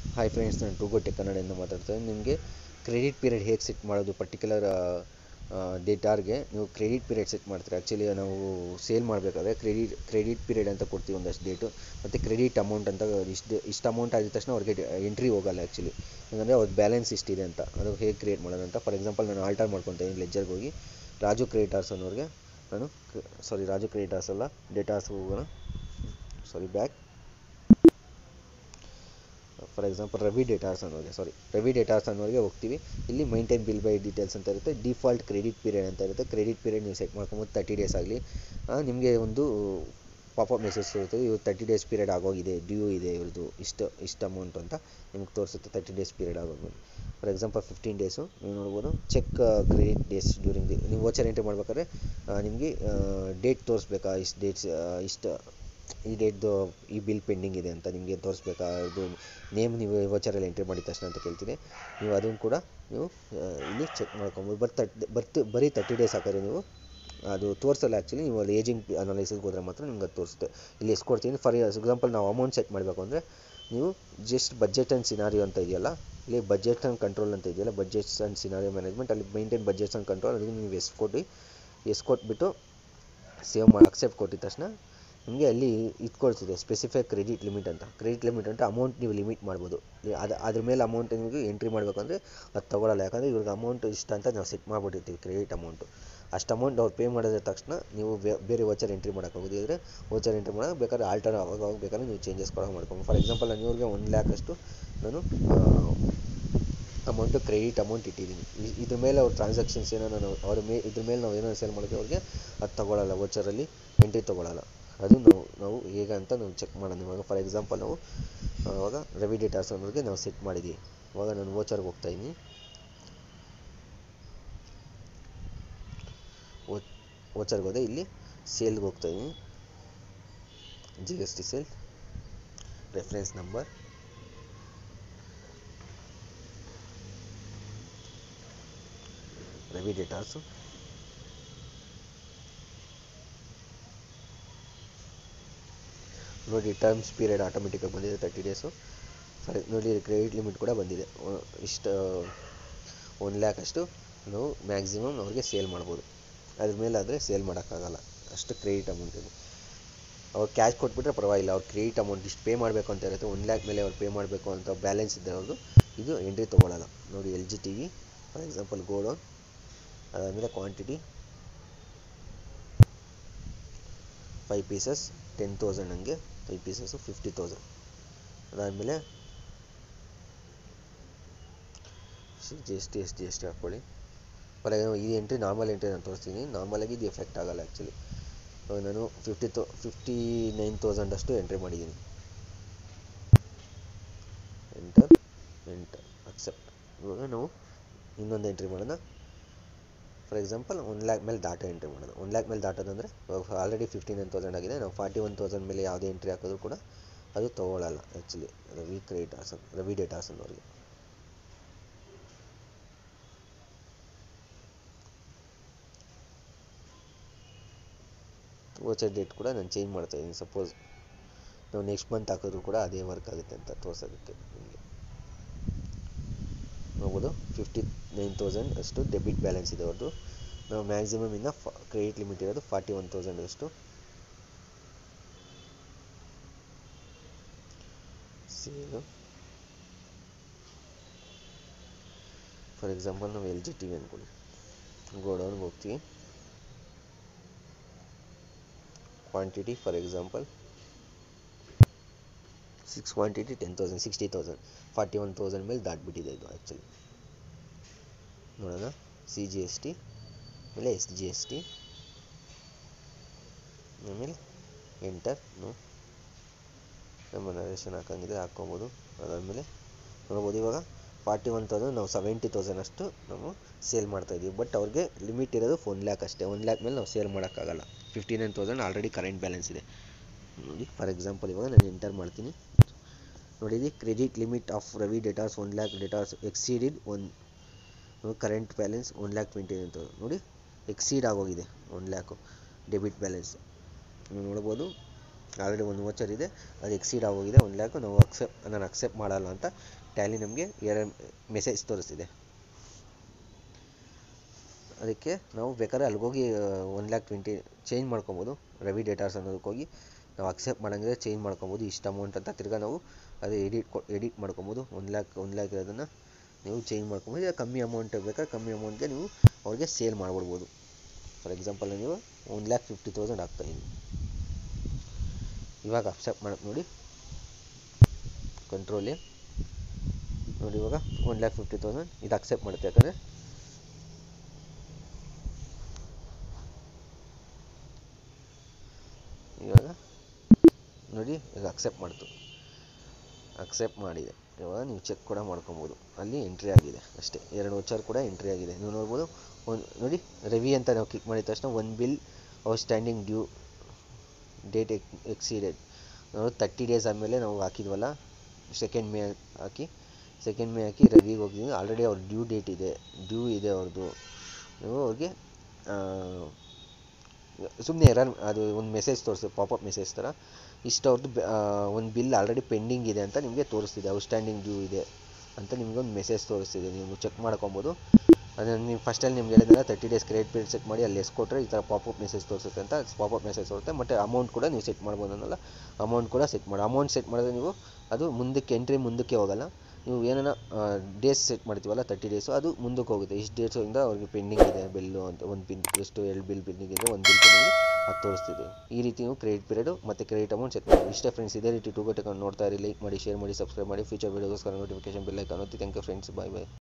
hi friends ನಾನು ಟೂಗೋ tech ಕನ್ನಡದಿಂದ ಮಾತಾಡ್ತೀನಿ ನಿಮಗೆ ಕ್ರೆಡಿಟ್ ಪೀರಿಯಡ್ ಹೇಗೆ ಸೆಟ್ ಮಾಡೋದು ಪರ್ಟಿಕ್ಯುಲರ್ ಡೇಟಾರ್ಗೆ ನೀವು ಕ್ರೆಡಿಟ್ ಪೀರಿಯಡ್ ಸೆಟ್ ಮಾಡ್ತೀರಾ ಆ್ಯಕ್ಚುಲಿ ನಾವು ಸೇಲ್ ಮಾಡಬೇಕಾದ್ರೆ ಕ್ರೆಡಿಟ್ ಕ್ರೆಡಿಟ್ ಪೀರಿಯಡ್ ಅಂತ ಕೊಡ್ತೀವಿ ಒಂದಷ್ಟು ಡೇಟು ಮತ್ತು ಕ್ರೆಡಿಟ್ ಅಮೌಂಟ್ ಅಂತ ಇಷ್ಟು ಇಷ್ಟು ಅಮೌಂಟ್ ಆಗಿದ ತಕ್ಷಣ ಅವ್ರಿಗೆ ಎಂಟ್ರಿ ಹೋಗಲ್ಲ ಆ್ಯಕ್ಚುಲಿ ಯಾಕಂದರೆ ಅವ್ರ ಬ್ಯಾಲೆನ್ಸ್ ಇಷ್ಟಿದೆ ಅಂತ ಅದು ಹೇಗೆ ಕ್ರಿಯೇಟ್ ಮಾಡೋದು ಅಂತ ಫಾರ್ ಎಕ್ಸಾಂಪಲ್ ನಾನು ಆಲ್ಟರ್ ಮಾಡ್ಕೊತೀನಿ ಲೆಜ್ಜರ್ಗೆ ಹೋಗಿ ರಾಜು ಕ್ರೆಡಿಟಾರ್ಸ್ ಅನ್ನೋರಿಗೆ ನಾನು ಸಾರಿ ರಾಜು ಕ್ರೆಡಿಟಾರ್ಸ್ ಅಲ್ಲ ಡೇಟಾಸ್ ಹೋಗೋಣ sorry back for example Ravi debtors ಅನ್ನೋರಿಗೆ ಸಾರಿ ರವಿ ಡೇಟಾಸ್ ಅನ್ನೋರಿಗೆ ಹೋಗ್ತೀವಿ ಇಲ್ಲಿ ಮೈಂಟೈನ್ ಬಿಲ್ ಬೈ ಡೀಟೇಲ್ಸ್ ಅಂತ ಇರುತ್ತೆ ಡಿಫಾಲ್ಟ್ ಕ್ರೆಡಿಟ್ ಪೀರಿಯಡ್ ಅಂತ ಇರುತ್ತೆ ಕ್ರೆಡಿಟ್ ಪೀರಿಯಡ್ ನೀವು ಸೆಟ್ ಮಾಡ್ಕೊಬೋದು ತರ್ಟಿ ಡೇಸ್ ಆಗಲಿ ನಿಮಗೆ ಒಂದು ಪಾಪಪ್ ಮೆಸೇಜ್ ಇರುತ್ತೆ ಇವ್ರು ತರ್ಟಿ ಡೇಸ್ ಪೀರಿಯಡ್ ಆಗೋಗಿದೆ ಡ್ಯೂ ಇದೆ ಇವ್ರದ್ದು ಇಷ್ಟು ಇಷ್ಟು ಅಮೌಂಟ್ ಅಂತ ನಿಮ್ಗೆ ತೋರಿಸುತ್ತೆ ತರ್ಟಿ ಡೇಸ್ ಪೀರಿಯಡ್ ಆಗೋದು ಫಾರ್ ಎಕ್ಸಾಂಪಲ್ ಫಿಫ್ಟೀನ್ ಡೇಸು ನೀವು ನೋಡ್ಬೋದು check credit days during the ನೀವು ವೋಚರ್ ಎಂಟ್ರಿ ಮಾಡ್ಬೇಕಾದ್ರೆ ನಿಮಗೆ ಡೇಟ್ ತೋರಿಸ್ಬೇಕಾ ಇಷ್ಟು ಡೇಟ್ಸ್ ಇಷ್ಟು ಈ ಡೇಟ್ದು ಈ ಬಿಲ್ ಪೆಂಡಿಂಗ್ ಇದೆ ಅಂತ ನಿಮಗೆ ತೋರಿಸ್ಬೇಕಾ ಇದು ನೇಮ್ ನೀವು ವೋಚರಲ್ಲಿ ಎಂಟ್ರಿ ಮಾಡಿದ ತಕ್ಷಣ ಅಂತ ಕೇಳ್ತೀನಿ ನೀವು ಅದನ್ನು ಕೂಡ ನೀವು ಇಲ್ಲಿ ಚೆಕ್ ಮಾಡ್ಕೊಬೋದು ಬಟ್ ತಟ್ ಬರ್ತು ಬರೀ ತರ್ಟಿ ಡೇಸ್ ಹಾಕಿದ್ರೆ ನೀವು ಅದು ತೋರಿಸಲ್ಲ ಆ್ಯಕ್ಚುಲಿ ನೀವು ಅಲ್ಲಿ ಏಜಿಂಗ್ ಅನಾಲಿಸಿಸ್ಗೆ ಹೋದ್ರೆ ಮಾತ್ರ ನಿಮ್ಗೆ ಅದು ತೋರಿಸುತ್ತೆ ಇಲ್ಲಿ ಎಷ್ಟು ಕೊಡ್ತೀನಿ ಫಾರ್ ಎಕ್ಸಾಂಪಲ್ ನಾವು ಅಮೌಂಟ್ ಸೆಟ್ ಮಾಡಬೇಕು ಅಂದರೆ ನೀವು ಜಸ್ಟ್ ಬಜೆಟ್ ಆ್ಯಂಡ್ ಸಿನಾರಿಯೋ ಅಂತ ಇದೆಯಲ್ಲ ಇಲ್ಲಿ ಬಜೆಟ್ ಆ್ಯಂಡ್ ಕಂಟ್ರೋಲ್ ಅಂತ ಇದೆಯಲ್ಲ ಬಜೆಟ್ಸ್ ಆ್ಯಂಡ್ ಸಿನಾರಿಯೋ ಮ್ಯಾನೇಜ್ಮೆಂಟ್ ಅಲ್ಲಿ ಮೈಂಟೈನ್ ಬಜೆಟ್ಸ್ ಆ್ಯಂಡ್ ಕಂಟ್ರೋಲ್ ಅದಕ್ಕೆ ನೀವು ಎಷ್ಟು ಕೊಟ್ಟು ಎಷ್ಟು ಕೊಟ್ಬಿಟ್ಟು ಸೇವ್ ಮಾಡಿ ಅಕ್ಸೆಪ್ಟ್ ಕೊಟ್ಟಿದ ತಕ್ಷಣ ನಿಮಗೆ ಅಲ್ಲಿ ಇದು ಕೊಡ್ತಿದೆ ಸ್ಪೆಸಿಫಿಕ್ ಕ್ರೆಡಿಟ್ ಲಿಮಿಟ್ ಅಂತ ಕ್ರೆಡಿಟ್ ಲಿಮಿಟ್ ಅಂತ ಅಮೌಂಟ್ ನೀವು ಲಿಮಿಟ್ ಮಾಡ್ಬೋದು ಅದು ಅದ್ರ ಮೇಲೆ ಅಮೌಂಟ್ ನಿಮಗೆ ಎಂಟ್ರಿ ಮಾಡಬೇಕಂದ್ರೆ ಅದು ತೊಗೊಳಲ್ಲ ಯಾಕಂದರೆ ಇವ್ರಿಗೆ ಅಮೌಂಟ್ ಇಷ್ಟ ಅಂತ ನಾವು ಸೆಟ್ ಮಾಡಿಬಿಟ್ಟಿರ್ತೀವಿ ಕ್ರೆಡಿಟ್ ಅಮೌಂಟು ಅಷ್ಟು ಅಮೌಂಟ್ ಅವ್ರು ಪೇ ಮಾಡಿದ ತಕ್ಷಣ ನೀವು ಬೇರೆ ವೋಚರ್ ಎಂಟ್ರಿ ಮಾಡೋಕ್ಕಾಗೋದು ಇದ್ದರೆ ವೋಚರ್ ಎಂಟ್ರಿ ಮಾಡೋಕೆ ಬೇಕಾದ್ರೆ ಆಲ್ಟರ್ ಅವಾಗ ಅವಾಗ ಬೇಕಾದ್ರೆ ನೀವು ಚೇಂಜಸ್ ಕೊಡೋ ಮಾಡ್ಕೊಂಡು ಫಾರ್ ಎಕ್ಸಾಂಪಲ್ ನಾನು ಇವ್ರಿಗೆ ಒಂದು ಲ್ಯಾಕ್ ಅಷ್ಟು ನಾನು ಅಮೌಂಟು ಕ್ರೆಡಿಟ್ ಅಮೌಂಟ್ ಇಟ್ಟಿದ್ದೀನಿ ಇದ್ರ ಮೇಲೆ ಅವ್ರ ಟ್ರಾನ್ಸಾಕ್ಷನ್ಸ್ ಏನೋ ನಾನು ಅವ್ರ ಮೇ ಇದ್ರ ಮೇಲೆ ನಾವು ಏನೋ ಸೇಲ್ ಮಾಡಿದ್ರೆ ಅವ್ರಿಗೆ ಅದು ತೊಗೊಳಲ್ಲ ವೋಚರಲ್ಲಿ ಎಂಟ್ರಿ ತೊಗೊಳಲ್ಲ ಅದು ನಾವು ನಾವು ಹೇಗೆ ಅಂತ ನಾವು ಚೆಕ್ ಮಾಡೋಣ ಇವಾಗ ಫಾರ್ ಎಕ್ಸಾಂಪಲ್ ನಾವು ಅವಾಗ ರವಿ ಡೇಟಾಸ್ ಅನ್ನೋರಿಗೆ ನಾವು ಸೆಟ್ ಮಾಡಿದ್ದೀವಿ ಇವಾಗ ನಾನು ವೋಚರ್ಗೆ ಹೋಗ್ತಾಯಿದ್ದೀನಿ ವೋಚರ್ಗೆ ಹೋದೆ ಇಲ್ಲಿ ಸೇಲ್ಗೆ ಹೋಗ್ತಾಯಿದ್ದೀನಿ G S T sale reference number Ravi debtors ನೋಡಿ ಟರ್ಮ್ಸ್ ಪೀರಿಯಡ್ ಆಟೋಮೆಟಿಕಾಗಿ ಬಂದಿದೆ ತರ್ಟಿ ಡೇಸು ಫಾರ್ ನೋಡಿ ಕ್ರೆಡಿಟ್ ಲಿಮಿಟ್ ಕೂಡ ಬಂದಿದೆ ಇಷ್ಟು ಒಂದು ಲ್ಯಾಕ್ ಅಷ್ಟು ನಾವು ಮ್ಯಾಕ್ಸಿಮಮ್ ಅವ್ರಿಗೆ ಸೇಲ್ ಮಾಡ್ಬೋದು ಅದ್ರ ಮೇಲೆ ಆದರೆ ಸೇಲ್ ಮಾಡೋಕ್ಕಾಗಲ್ಲ ಅಷ್ಟು ಕ್ರೆಡಿಟ್ ಅಮೌಂಟ್ ಇದೆ ಅವ್ರು ಕ್ಯಾಶ್ ಕೊಟ್ಬಿಟ್ರೆ ಪರವಾಗಿಲ್ಲ ಅವ್ರು ಕ್ರೆಡಿಟ್ ಅಮೌಂಟ್ ಇಷ್ಟು ಪೇ ಮಾಡಬೇಕು ಅಂತ ಇರುತ್ತೆ ಒಂದು ಲ್ಯಾಕ್ ಮೇಲೆ ಅವ್ರು ಪೇ ಮಾಡಬೇಕು ಅಂತ ಬ್ಯಾಲೆನ್ಸ್ ಇದೆ ಅವ್ರದ್ದು ಇದು ಎಂಟ್ರಿ ತೊಗೊಳಲ್ಲ ನೋಡಿ L G T V for example godown ಅದಾದಮೇಲೆ quantity five pieces ten thousand ಹಂಗೆ ಫೈವ್ ಪೀಸಸ್ಸು ಫಿಫ್ಟಿ ತೌಸಂಡ್ ಅದಾದಮೇಲೆ G S T S G S T ಹಾಕ್ಕೊಳ್ಳಿ ಫಾರ್ ಎಕ್ಸಾಂಪಲ್ ಈ ಎಂಟ್ರಿ ನಾರ್ಮಲ್ ಎಂಟ್ರಿ ನಾನು ತೋರಿಸ್ತೀನಿ ನಾರ್ಮಲಾಗಿ ಇದು ಎಫೆಕ್ಟ್ ಆಗಲ್ಲ ಆ್ಯಕ್ಚುಲಿ ನಾನು ಫಿಫ್ಟಿ ತೌ ಫಿಫ್ಟಿ ನೈನ್ ತೌಸಂಡ್ ಅಷ್ಟು ಎಂಟ್ರಿ ಮಾಡಿದ್ದೀನಿ ಎಂಟರ್ ಎಂಟರ್ ಅಕ್ಸೆಪ್ಟ್ ಇವಾಗ ನಾವು ಇನ್ನೊಂದು ಎಂಟ್ರಿ ಮಾಡೋಣ ಫಾರ್ ಎಕ್ಸಾಂಪಲ್ ಒನ್ ಲ್ಯಾಕ್ ಮೇಲೆ ಡಾಟಾ ಎಂಟ್ರಿ ಮಾಡೋದು ಒನ್ ಲ್ಯಾಕ್ ಮೇಲೆ ಡಾಟಾದಂದರೆ ಆಲ್ರೆಡಿ ಫಿಫ್ಟಿ ನೈನ್ ತೌಸಂಡ್ ಆಗಿದೆ ನಾವು ಫಾರ್ಟಿ ಒನ್ ತೌಸಂಡ್ ಮೇಲೆ ಯಾವುದೇ ಎಂಟ್ರಿ ಹಾಕಿದ್ರು ಕೂಡ ಅದು ತೊಗೊಳ್ಳಲ್ಲ actually Ravi creditors Ravi debtors ಅನ್ನೋರಿಗೆ ವೋಚರ್ ಡೇಟ್ ಕೂಡ ನಾನು ಚೇಂಜ್ ಮಾಡ್ತಾಯಿದ್ದೀನಿ ಸಪೋಸ್ ನಾವು ನೆಕ್ಸ್ಟ್ ಮಂತ್ ಹಾಕಿದ್ರು ಕೂಡ ಅದೇ ವರ್ಕ್ ಆಗುತ್ತೆ ಅಂತ ತೋರ್ಸೋದಕ್ಕೆ ನಿಮಗೆ ನೋಡ್ಬೋದು ಫಿಫ್ಟಿ ನೈನ್ ತೌಸಂಡ್ ಅಷ್ಟು ಡೆಬಿಟ್ ಬ್ಯಾಲೆನ್ಸ್ ಇದೆ ಅವ್ರದ್ದು ನಾವು ಮ್ಯಾಕ್ಸಿಮಮ್ ಇನ್ನು ಫ ಕ್ರೆಡಿಟ್ ಲಿಮಿಟ್ ಇರೋದು ಫಾರ್ಟಿ ಒನ್ ತೌಸಂಡ್ ಅಷ್ಟು ಸೇಲು ಫಾರ್ ಎಕ್ಸಾಂಪಲ್ ನಾವು ಎಲ್ ಜಿ ಟಿ ವಿ ಅಂದ್ಕೊಳ್ಳಿ ಗೋಡೌನ್ಗೆ ಹೋಗ್ತೀವಿ quantity for example six quantity ten thousand sixty thousand forty one thousand ಮೇಲೆ ದಾಟ್ಬಿಟ್ಟಿದೆ ಇದು ಆ್ಯಕ್ಚುಲಿ ನೋಡೋಣ ಸಿ ಜಿ ಎಸ್ ಟಿ ಆಮೇಲೆ ಎಸ್ ಜಿ ಎಸ್ ಟಿ ಆಮೇಲೆ ಎಂಟರ್ ನೋ ನಮ್ಮ ನರೇಶನ್ ಹಾಕಂಗಿದ್ರೆ ಹಾಕ್ಕೊಬೋದು ಅದಾದಮೇಲೆ ನೋಡ್ಬೋದು ಇವಾಗ ಫಾರ್ಟಿ ಒನ್ ತೌಸಂಡ್ ನಾವು ಸೆವೆಂಟಿ ತೌಸಂಡ್ ಅಷ್ಟು ನಾವು ಸೇಲ್ ಮಾಡ್ತಾಯಿದ್ದೀವಿ ಬಟ್ ಅವ್ರಿಗೆ ಲಿಮಿಟ್ ಇರೋದು ಒನ್ ಲ್ಯಾಕ್ ಅಷ್ಟೇ ಒನ್ ಲ್ಯಾಕ್ ಮೇಲೆ ನಾವು ಸೇಲ್ ಮಾಡೋಕ್ಕಾಗಲ್ಲ fifty nine thousand already current balance ಇದೆ ನೋಡಿ ಫಾರ್ ಎಕ್ಸಾಂಪಲ್ ಇವಾಗ ನಾನು ಎಂಟರ್ ಮಾಡ್ತೀನಿ ನೋಡಿದಿ credit limit of Ravi debtors one lakh debtors exceeded one current balance one lakh twenty nine thousand ನೋಡಿ ಎಕ್ಸೀಡ್ ಆಗೋಗಿದೆ ಒನ್ ಲ್ಯಾಕು ಡೆಬಿಟ್ ಬ್ಯಾಲೆನ್ಸ್ ನೀವು ನೋಡ್ಬೋದು ಆಲ್ರೆಡಿ ಒಂದು ವೋಚರ್ ಇದೆ ಅದು ಎಕ್ಸೀಡ್ ಆಗೋಗಿದೆ ಒನ್ ಲ್ಯಾಕ್ ನಾವು ಅಕ್ಸೆಪ್ಟ್ ನಾನು ಅಕ್ಸೆಪ್ಟ್ ಮಾಡಲ್ಲ ಅಂತ ಟ್ಯಾಲಿ ನಮಗೆ ಎರಡು ಮೆಸೇಜ್ ತೋರಿಸ್ತಿದೆ ಅದಕ್ಕೆ ನಾವು ಬೇಕಾದ್ರೆ ಅಲ್ಲಿಗೋಗಿ ಒನ್ ಲ್ಯಾಕ್ ಟ್ವೆಂಟಿ ಚೇಂಜ್ ಮಾಡ್ಕೊಬೋದು ರವಿ ಡೇಟಾಸ್ ಅನ್ನೋದಕ್ಕೆ ಹೋಗಿ ನಾವು ಅಕ್ಸೆಪ್ಟ್ ಮಾಡಂಗಿದ್ರೆ ಚೇಂಜ್ ಮಾಡ್ಕೊಬೋದು ಇಷ್ಟು ಅಮೌಂಟ್ ಅಂತ ತಿರ್ಗಾ ನಾವು ಅದು ಎಡಿಟ್ ಕೊ ಎಡಿಟ್ ಮಾಡ್ಕೊಬೋದು ಒನ್ ಲ್ಯಾಕ್ ಒನ್ ಲ್ಯಾಕ್ ಇರೋದನ್ನು ನೀವು ಚೇಂಜ್ ಮಾಡ್ಕೊಬೋದು ಇಲ್ಲ ಕಮ್ಮಿ ಅಮೌಂಟ್ ಬೇಕಾದ್ರೆ ಕಮ್ಮಿ ಅಮೌಂಟ್ಗೆ ನೀವು ಅವ್ರಿಗೆ ಸೇಲ್ ಮಾಡ್ಬಿಡ್ಬೋದು ಫಾರ್ ಎಕ್ಸಾಂಪಲ್ ನೀವು ಒನ್ ಲ್ಯಾಕ್ ಫಿಫ್ಟಿ ತೌಸಂಡ್ ಆಗ್ತಾಯಿದ್ದೀನಿ ಇವಾಗ ಅಕ್ಸೆಪ್ಟ್ ಮಾಡೋದು ನೋಡಿ ಕಂಟ್ರೋಲಿ ನೋಡಿ ಇವಾಗ ಒನ್ ಲ್ಯಾಕ್ ಫಿಫ್ಟಿ ತೌಸಂಡ್ ಇದು ಅಕ್ಸೆಪ್ಟ್ ಮಾಡುತ್ತೆ ಯಾಕಂದರೆ ಇವಾಗ ನೋಡಿ ಈಗ ಅಕ್ಸೆಪ್ಟ್ ಮಾಡ್ತು ಅಕ್ಸೆಪ್ಟ್ ಮಾಡಿದೆ ಇವಾಗ ನೀವು ಚೆಕ್ ಕೂಡ ಮಾಡ್ಕೊಬೋದು ಅಲ್ಲಿ ಎಂಟ್ರಿ ಆಗಿದೆ ಅಷ್ಟೇ ಎರಡು ವೋಚರ್ ಕೂಡ ಎಂಟ್ರಿ ಆಗಿದೆ ನೀವು ನೋಡ್ಬೋದು ಒಂದು ನೋಡಿ ರವಿ ಅಂತ ನಾವು ಕ್ಲಿಕ್ ಮಾಡಿದ ತಕ್ಷಣ one bill outstanding due date ex exceeded ನಾವು ತರ್ಟಿ ಡೇಸ್ ಆದಮೇಲೆ ನಾವು ಹಾಕಿದ್ವಲ್ಲ ಸೆಕೆಂಡ್ ಮೇ ಹಾಕಿ ಸೆಕೆಂಡ್ ಮೇ ಹಾಕಿ ರವಿಗೆ ಹೋಗಿದ್ದೀವಿ ಆಲ್ರೆಡಿ ಅವ್ರ ಡ್ಯೂ ಡೇಟ್ ಇದೆ ಡ್ಯೂ ಇದೆ ಅವ್ರದ್ದು ನೀವು ಅವ್ರಿಗೆ ಸುಮ್ಮನೆ ಎರರ್ ಅದು ಒಂದು ಮೆಸೇಜ್ ತೋರಿಸ್ತದೆ ಪಾಪಪ್ ಮೆಸೇಜ್ ಥರ ಇಷ್ಟು ಅವ್ರದ್ದು ಒಂದು ಬಿಲ್ ಆಲ್ರೆಡಿ ಪೆಂಡಿಂಗ್ ಇದೆ ಅಂತ ನಿಮಗೆ ತೋರಿಸ್ತಿದೆ ಔಟ್ಸ್ಟ್ಯಾಂಡಿಂಗ್ ಡ್ಯೂ ಇದೆ ಅಂತ ನಿಮಗೆ ಒಂದು ಮೆಸೇಜ್ ತೋರಿಸ್ತಿದೆ ನೀವು ಚೆಕ್ ಮಾಡ್ಕೊಬೋದು ಅದನ್ನು ನೀವು ಫಸ್ಟಲ್ಲಿ ನಿಮ್ಗೆ ಹೇಳಿದ್ರೆ thirty days credit period set ಮಾಡಿ ಅಲ್ಲಿ ಎಸ್ ಕೊಟ್ಟರೆ ಈ ಥರ ಪಾಪಪ್ ಮೆಸೇಜ್ ತೋರಿಸುತ್ತೆ ಅಂತ ಪಾಪಪ್ ಮೆಸೇಜ್ ತೋರುತ್ತೆ ಮತ್ತು ಅಮೌಂಟ್ ಕೂಡ ನೀವು ಸೆಟ್ ಮಾಡ್ಬೋದು ಅನ್ನೋಲ್ಲ ಅಮೌಂಟ್ ಕೂಡ ಸೆಟ್ ಮಾಡಿ ಅಮೌಂಟ್ ಸೆಟ್ ಮಾಡಿದ್ರೆ ನೀವು ಅದು ಮುಂದಕ್ಕೆ ಎಂಟ್ರಿ ಮುಂದಕ್ಕೆ ಹೋಗಲ್ಲ ನೀವು ಏನಾರ ಡೇಸ್ ಸೆಟ್ ಮಾಡ್ತೀವಲ್ಲ ತರ್ಟಿ ಡೇಸು ಅದು ಮುಂದಕ್ಕೆ ಹೋಗುತ್ತೆ ಇಷ್ಟು ಡೇಸಿಂದ ಅವ್ರಿಗೆ ಪೆಂಡಿಂಗ್ ಇದೆ ಬಿಲ್ಲು ಅಂತ ಒಂದು ಬಿಲ್ ಎಷ್ಟು ಎರಡು ಬಿಲ್ ಪೆಂಡಿಂಗ್ ಇದೆ ಒಂದು ಬಿಲ್ ಪೆಂಡಿಂಗ್ ಅದು ತೋರಿಸ್ತಿದೆ ಈ ರೀತಿ ನೀವು ಕ್ರೆಡಿಟ್ ಪೀರಿಯಡು ಮತ್ತು ಕ್ರೆಡಿಟ್ ಅಮೌಂಟ್ ಸೆಟ್ ಮಾಡಿ ಇಷ್ಟೇ ಫ್ರೆಂಡ್ಸ್ ಇದೇ ರೀತಿ ಟೂ ಗೋಟೆಕೊಂಡು ನೋಡ್ತಾ ಇರಿ ಲೈಕ್ ಮಾಡಿ ಶೇರ್ ಮಾಡಿ ಸಬ್ಸ್ಕ್ರೈಬ್ ಮಾಡಿ ಫ್ಯೂಚರ್ ವೀಡಿಯೋಗೋಸ್ಕರ ನೋಟಿಫಿಕೇಶನ್ ಬಿಲ್ ಐಕಾನ್ ಒತ್ತಿ thank you friends bye bye